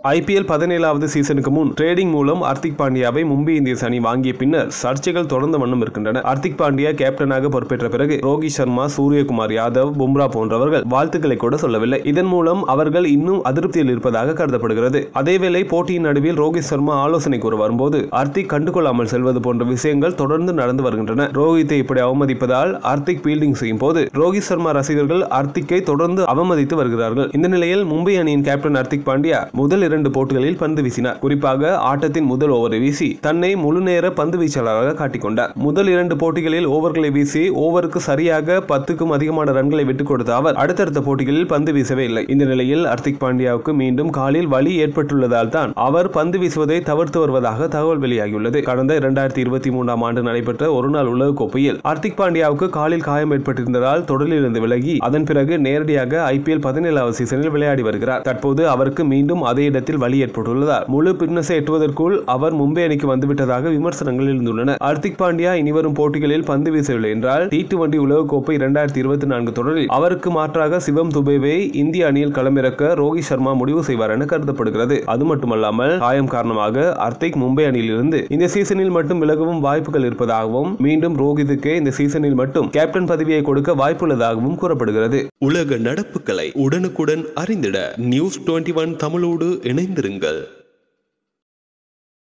IPL பதினேழாவது சீசனுக்கு முன் ட்ரேடிங் மூலம் ஹர்திக் பாண்டியாவை மும்பை இந்தியன்ஸ் அணி வாங்கிய பின்னர் சர்ச்சைகள் தொடர்ந்த வண்ணம் இருக்கின்றன ஹர்திக் பாண்டியா கேப்டனாக பொறுப்பேற்ற பிறகு ரோஹித் சர்மா சூரியகுமார் யாதவ் பும்ரா போன்றவர்கள் வாழ்த்துக்களை கூட சொல்லவில்லை இதன் மூலம் அவர்கள் இன்னும் அதிருப்தியில் இருப்பதாக கருதப்படுகிறது அதேவேளை போட்டியின் நடுவில் ரோஹித் சர்மா ஆலோசனை கூற வரும்போது ஹர்திக் கண்டுகொள்ளாமல் செல்வது போன்ற விஷயங்கள் தொடர்ந்து நடந்து வருகின்றன ரோஹித்தை இப்படி அவமதிப்பதால் ஹர்திக் ஃபீல்டிங் செய்யும் போது ரோஹித் சர்மா ரசிகர்கள் ஹர்திக்கை தொடர்ந்து அவமதித்து வருகிறார்கள் இந்த நிலையில் மும்பை அணியின் கேப்டன் ஹர்திக் பாண்டியா முதல் இரண்டு போட்டிகளில் பந்து வீசினார் குறிப்பாக ஆட்டத்தின் முதல் ஓவரை வீசி தன்னை முழு நேர பந்து வீச்சாளராக காட்டிக்கொண்டார் முதல் இரண்டு போட்டிகளில் ஓவர்களை வீசி ஓவருக்கு சரியாக பத்துக்கும் அதிகமான ரன்களை விட்டுக் கொடுத்த அவர் அடுத்தடுத்த போட்டிகளில் பந்து வீசவே இல்லை இந்த நிலையில் ஹர்திக் பாண்டியாவுக்கு மீண்டும் காலில் வலி ஏற்பட்டுள்ளதால் தான் அவர் பந்து வீசுவதை தவிர்த்து வருவதாக தகவல் வெளியாகியுள்ளது கடந்த இரண்டாயிரத்தி இருபத்தி மூன்றாம் ஆண்டு நடைபெற்ற ஒருநாள் உலகக் கோப்பையில் ஹர்திக் பாண்டியாவுக்கு காலில் காயம் ஏற்பட்டிருந்ததால் தொடரிலிருந்து விலகி அதன் பிறகு நேரடியாக ஐபிஎல் பதினேழாவது சீசனில் விளையாடி வருகிறார் தற்போது அவருக்கு மீண்டும் அதே இடத்தில் வலி ஏற்பட்டுள்ளதால் முழு பிட்னஸை எட்டுவதற்குள் அவர் மும்பை அணிக்கு வந்துவிட்டதாக விமர்சனங்கள் எழுந்துள்ளன ஹர்திக் பாண்டியா இனிவரும் போட்டிகளில் பந்து வீசவில்லை என்றால் டி டுவெண்டி உலகக்கோப்பை இரண்டாயிரத்தி இருபத்தி நான்கு தொடரில் அவருக்கு மாற்றாக சிவம் துபேவை இந்திய அணியில் களமிறக்க ரோஹித் சர்மா முடிவு செய்வார் என கருதப்படுகிறது அது மட்டுமல்லாமல் காயம் காரணமாக ஹர்திக் மும்பை அணியில் இருந்து இந்த சீசனில் மட்டும் விலகவும் வாய்ப்புகள் இருப்பதாகவும் மீண்டும் ரோஹித்துக்கு இந்த சீசனில் மட்டும் கேப்டன் பதவியை கொடுக்க வாய்ப்புள்ளதாகவும் கூறப்படுகிறது உலக நடப்புகளை உடனுக்குடன் அறிந்திட நியூஸ் டுவெண்ட்டி ஒன் தமிழோடு இணைந்திருங்கள்